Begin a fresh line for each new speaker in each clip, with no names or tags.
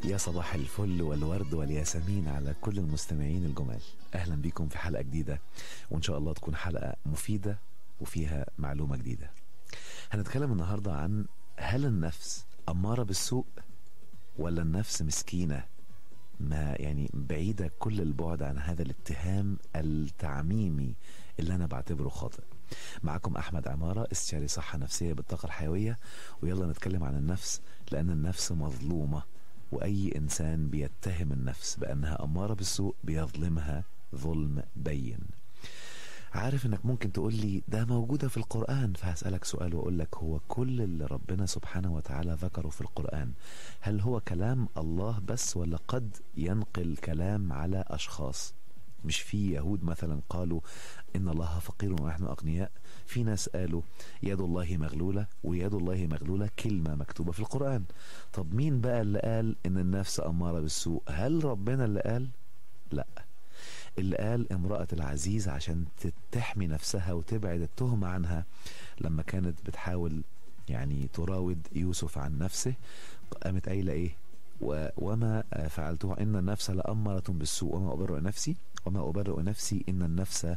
يا صباح الفل والورد والياسمين على كل المستمعين الجمال اهلا بكم في حلقه جديده وان شاء الله تكون حلقه مفيده وفيها معلومه جديده هنتكلم النهارده عن هل النفس اماره بالسوء ولا النفس مسكينه ما يعني بعيده كل البعد عن هذا الاتهام التعميمي اللي انا بعتبره خاطئ معكم احمد عماره استشاري صحه نفسيه بالطاقه الحيويه ويلا نتكلم عن النفس لان النفس مظلومه واي انسان بيتهم النفس بانها اماره بالسوء بيظلمها ظلم بين عارف انك ممكن تقول لي ده موجودة في القرآن فهسألك سؤال واقول لك هو كل اللي ربنا سبحانه وتعالى ذكره في القرآن هل هو كلام الله بس ولا قد ينقل كلام على اشخاص مش في يهود مثلا قالوا ان الله فقير ونحن اغنياء في ناس قالوا يد الله مغلوله ويد الله مغلوله كلمه مكتوبه في القران طب مين بقى اللي قال ان النفس اماره بالسوء هل ربنا اللي قال لا اللي قال امرأة العزيز عشان تحمي نفسها وتبعد التهمة عنها لما كانت بتحاول يعني تراود يوسف عن نفسه قامت قايلة ايه وما فعلته إن النفس لأمرة بالسوء وما أبرئ نفسي وما أبرئ نفسي إن النفس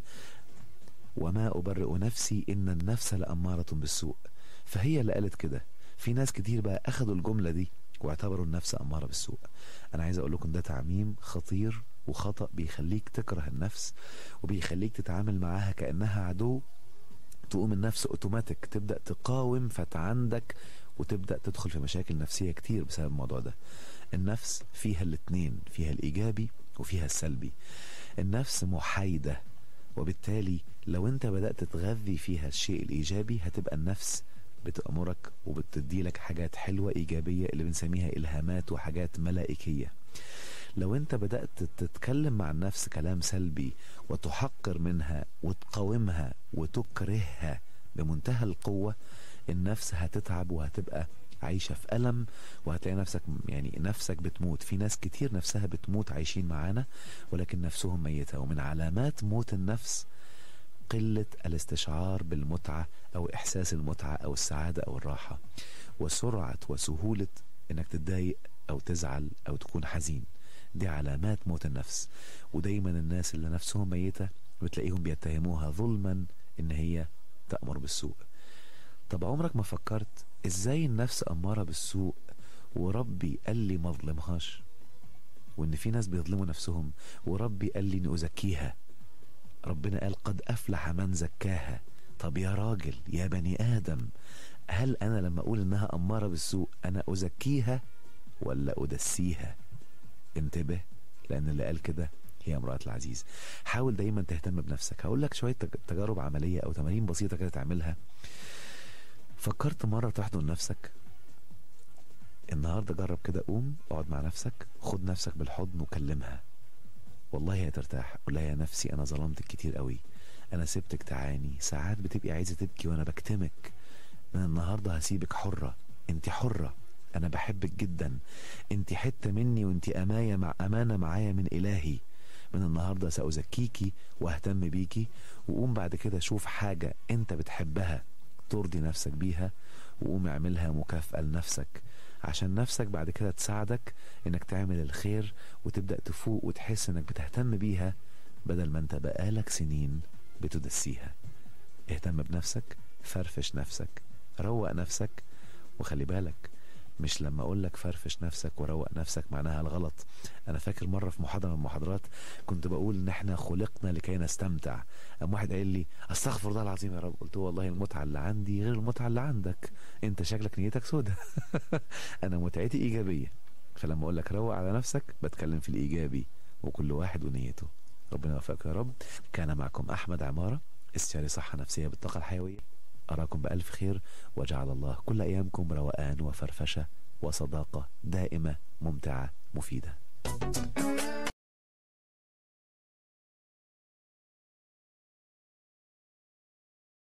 وما أبرئ نفسي إن النفس لأمارة بالسوء فهي اللي قالت كده في ناس كتير بقى أخدوا الجملة دي واعتبروا النفس أمارة بالسوء أنا عايز أقول لكم ده تعميم خطير وخطأ بيخليك تكره النفس وبيخليك تتعامل معاها كأنها عدو تقوم النفس اوتوماتيك تبدأ تقاوم فتعندك وتبدأ تدخل في مشاكل نفسية كتير بسبب الموضوع ده النفس فيها الاتنين فيها الإيجابي وفيها السلبي النفس محايدة وبالتالي لو انت بدأت تغذي فيها الشيء الإيجابي هتبقى النفس بتأمرك وبتدي لك حاجات حلوة إيجابية اللي بنسميها إلهامات وحاجات ملائكية لو انت بدأت تتكلم مع النفس كلام سلبي وتحقر منها وتقاومها وتكرهها بمنتهى القوة النفس هتتعب وهتبقى عايشة في ألم وهتلاقي نفسك يعني نفسك بتموت في ناس كتير نفسها بتموت عايشين معانا ولكن نفسهم ميتة ومن علامات موت النفس قلة الاستشعار بالمتعة أو إحساس المتعة أو السعادة أو الراحة وسرعة وسهولة إنك تتضايق أو تزعل أو تكون حزين دي علامات موت النفس ودايما الناس اللي نفسهم ميتة بتلاقيهم بيتهموها ظلما إن هي تأمر بالسوء طب عمرك ما فكرت ازاي النفس أمارة بالسوء وربي قال لي ما اظلمهاش وان في ناس بيظلموا نفسهم وربي قال لي اني ازكيها ربنا قال قد افلح من زكاها طب يا راجل يا بني ادم هل انا لما اقول انها اماره بالسوء انا ازكيها ولا ادسيها انتبه لان اللي قال كده هي امرأة العزيز حاول دايما تهتم بنفسك هقول لك شوية تجارب عملية او تمارين بسيطة كده تعملها فكرت مرة تحضن نفسك النهاردة جرب كده قوم اقعد مع نفسك خد نفسك بالحضن وكلمها والله هترتاح قول لها يا نفسي انا ظلمتك كتير قوي انا سبتك تعاني ساعات بتبقي عايزة تبكي وانا بكتمك من النهاردة هسيبك حرة انت حرة انا بحبك جدا انت حتة مني وانت اماية مع امانة معايا من الهي من النهاردة سأزكيكي واهتم بيكي وقوم بعد كده شوف حاجة انت بتحبها ترضي نفسك بيها وقوم اعملها مكافأة لنفسك عشان نفسك بعد كده تساعدك انك تعمل الخير وتبدأ تفوق وتحس انك بتهتم بيها بدل ما انت بقالك سنين بتدسيها اهتم بنفسك فرفش نفسك روق نفسك وخلي بالك مش لما اقول لك فرفش نفسك وروق نفسك معناها الغلط انا فاكر مره في محاضره من المحاضرات كنت بقول ان احنا خلقنا لكي نستمتع قام واحد قال لي استغفر الله العظيم يا رب قلت له والله المتعه اللي عندي غير المتعه اللي عندك انت شكلك نيتك سودة انا متعتي ايجابيه فلما اقول لك روق على نفسك بتكلم في الايجابي وكل واحد ونيته ربنا يوفقك يا رب كان معكم احمد عماره استشاري صحه نفسيه بالطاقه الحيويه أراكم بألف خير وجعل الله كل أيامكم روقان وفرفشة وصداقة دائمة ممتعة مفيدة